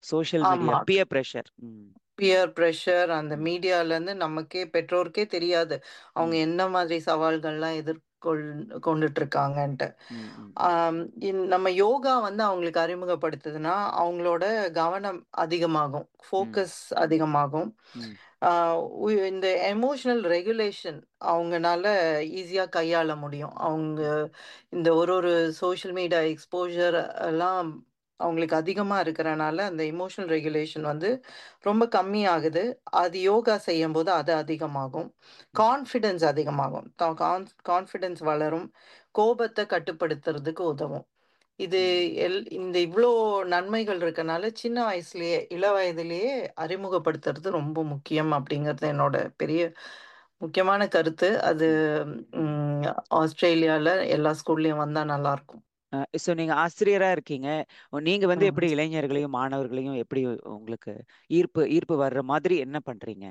Social media, ஆமா. Peer pressure. ம். Peer pressure அந்த ம். மீடியாலேருந்து நமக்கே பெற்றோருக்கே தெரியாது. அவங்க ம். என்ன மாதிரி சவால்கள்லாம் எதிர்கொள் கொண்டுட்டு இருக்காங்கன்ட்டு. ம், ம், ம். ஆம், இன் நம்ம யோகா வந்து அவங்களுக்கு அறிமுகப்படுத்துதுன்னா, அவங்களோட கவனம் அதிகமாகும். ம். ஃபோக்கஸ் அதிகமாகும். ம். ஆ உ இந்த எமோஷனல் ரெகுலேஷன் அவங்கனால ஈஸியா கையாள முடியும். அவங்க ம். இந்த ஒரு ஒரு சோஷியல் மீடியா எக்ஸ்போஷர் எல்லாம் அவங்களுக்கு அதிகமா இருக்கிறனால, அந்த எமோஷனல் ரெகுலேஷன் வந்து ரொம்ப கம்மியாகுது. அது யோகா செய்யும்போது அது அதிகமாகும். ம். கான்ஃபிடன்ஸ் அதிகமாகும். த கான் கான்ஃபிடன்ஸ் வளரும். கோபத்த கட்டுப்படுத்துறதுக்கு உதவும். இது ம். எல் இந்த இவ்ளோ நன்மைகள் இருக்கனால, சின்ன வயசுலயே, இள வயதிலேயே அறிமுகப்படுத்துறது ரொம்ப முக்கியம் அப்படிங்கிறது என்னோட பெரிய முக்கியமான கருத்து. அது ம். ம் ஆஸ்திரேலியால எல்லா ஸ்கூல்லயும் வந்தா நல்லாருக்கும். அ ஸோ நீங்க ஆசிரியரா இருக்கீங்க. நீங்க வந்து எப்படி ம். இளைஞர்களையும், மாணவர்களையும் எப்படி உங்களுக்கு ஈர்ப்பு ஈர்ப்பு வர்ற மாதிரி என்ன பண்றீங்க?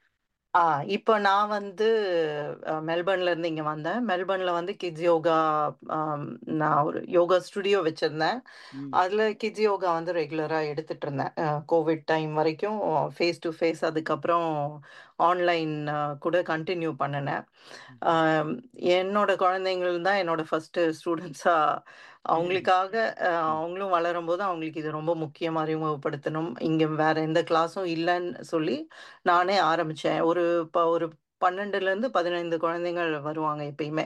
ஆ இப்போ நான் வந்து அ மெல்பர்ன்ல இருந்து இங்க வந்தேன். மெல்பர்ன்ல வந்து கிட்ஸ் யோகா அம் நான் ஒரு யோகா ஸ்டுடியோ வச்சிருந்தேன். ம். அதுல கிட்ஸ் யோகா வந்து ரெகுலரா எடுத்துட்டு இருந்தேன். அ கோவிட் டைம் வரைக்கும் ஃபேஸ் டு ஃபேஸ் அதுக்கப்புறம் ஆன்லைன் கூட கன்டின்யூ பண்ணுனேன். ம். அம் என்னோட குழந்தைங்கள் தான் என்னோட ஃபர்ஸ்ட்டு ஸ்டூடண்ட்ஸா அவங்களுக்காக அ ம். அவங்களும் வளரும்போது அவங்களுக்கு இது ரொம்ப முக்கியம் அறிமுகப்படுத்தணும். இங்க வேற எந்த கிளாஸும் இல்லன்னு சொல்லி நானே ஆரம்பிச்சேன். ஒரு ப ஒரு 12லருந்து 15 குழந்தைகள் வருவாங்க எப்பயுமே.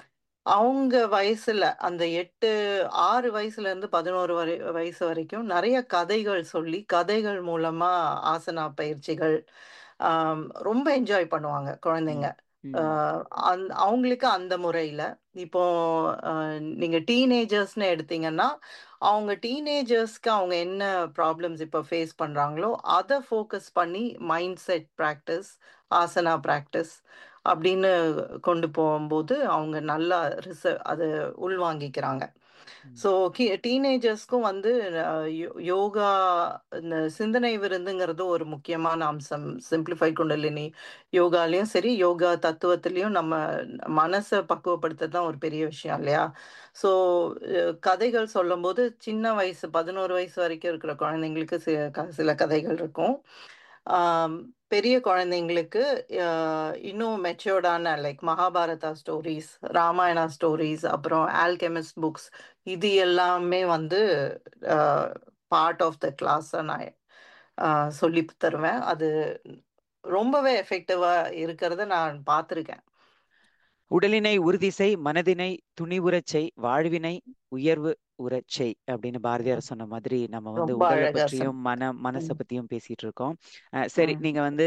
அவங்க வயசுல அந்த 8 6 வயசுலேருந்து 11 வரை வயசு வரைக்கும் நெறைய கதைகள் சொல்லி, கதைகள் மூலமா ஆசனா பயிற்சிகள் ஆம் ரொம்ப என்ஜாய் பண்ணுவாங்க குழந்தைங்க. ம். அ ம். அந் அவங்களுக்கு அந்த முறையில. இப்போ அ நீங்க டீனேஜர்ஸ்ன்னு எடுத்தீங்கன்னா, அவங்க டீனேஜர்ஸ்க்கு அவங்க என்ன ப்ராப்ளம்ஸ் இப்ப ஃபேஸ் பண்றாங்களோ, அத ஃபோக்கஸ் பண்ணி mindset practice, asana practice அப்படின்னு கொண்டு போம்போது, அவங்க நல்லா ரிச அது உள்வாங்கிக்கிறாங்க. ம். ஸோ கி டீனேஜர்ஸ்க்கும் வந்து அ யோ யோகா இந்த சிந்தனை விருந்துங்கிறது ஒரு முக்கியமான அம்சம். சிம்ப்ளிஃபைட் குண்டலினி யோகாலயும் சரி, யோகா தத்துவத்திலயும் நம்ம மனச பக்குவப்படுத்துறது தான் ஒரு பெரிய விஷயம் இல்லையா? ஸோ அ கதைகள் சொல்லும்போது சின்ன வயசு 11 வயசு வரைக்கும் இருக்கிற குழந்தைங்களுக்கு சி க சில கதைகள் இருக்கும். ஆம் பெரிய குழந்தைங்களுக்கு அ இன்னும் மெச்சூர்டான like Mahabharata stories, Ramayana stories, அப்புறம் ஆல்கெமிஸ்ட் புக்ஸ் இது எல்லாமே வந்து அ பார்ட் ஆஃப் த கிளாஸா நான் அ சொல்லி தருவேன். அது ரொம்பவே எஃபெக்டிவா இருக்கிறத நான் பார்த்துருக்கேன். "உடலினை உறுதி செய், மனதினை துணிவுறச் செய், வாழ்வினை உயர்வு உறச் செய்" அப்படின்னு பாரதியார் சொன்ன மாதிரி நம்ம வந்து ரொம்ப உடல அழகா பற்றியும், சொன்னீங்க. மன மனச ம். பத்தியும் பேசிட்டு இருக்கோம். அ சரி, ம். நீங்க வந்து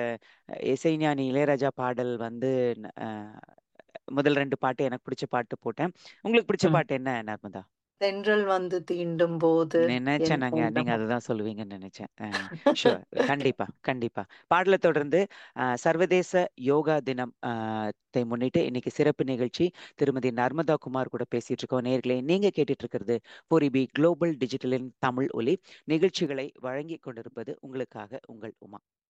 இசைஞானி இளையராஜா பாடல் வந்து அ முதல் 2 பாட்டு எனக்கு பிடிச்ச பாட்டு போட்டேன். உங்களுக்கு பிடிச்ச ம். பாட்டு என்ன நர்மதா? தென்றல் வந்து தீண்டும்போது என் நினைச்சேன் நாங்க நீங்க உள்ளம் அததான் சொல்லுவீங்கன்னு நினைச்சேன். அ ஷூர். கண்டிப்பா, கண்டிப்பா. பாடல தொடர்ந்து அ சர்வதேச யோகா தினம் அ த்தை முன்னிட்டு இன்னைக்கு சிறப்பு நிகழ்ச்சி திருமதி நர்மதா குமார் கூட பேசிட்டு இருக்கோம். நேயர்களே நீங்க கேட்டுட்டு இருக்கிறது 4EB குளோபல் டிஜிட்டலின் தமிழ் ஒலி. நிகழ்ச்சிகளை வழங்கிக் கொண்டிருப்பது உங்களுக்காக உங்கள் உமா.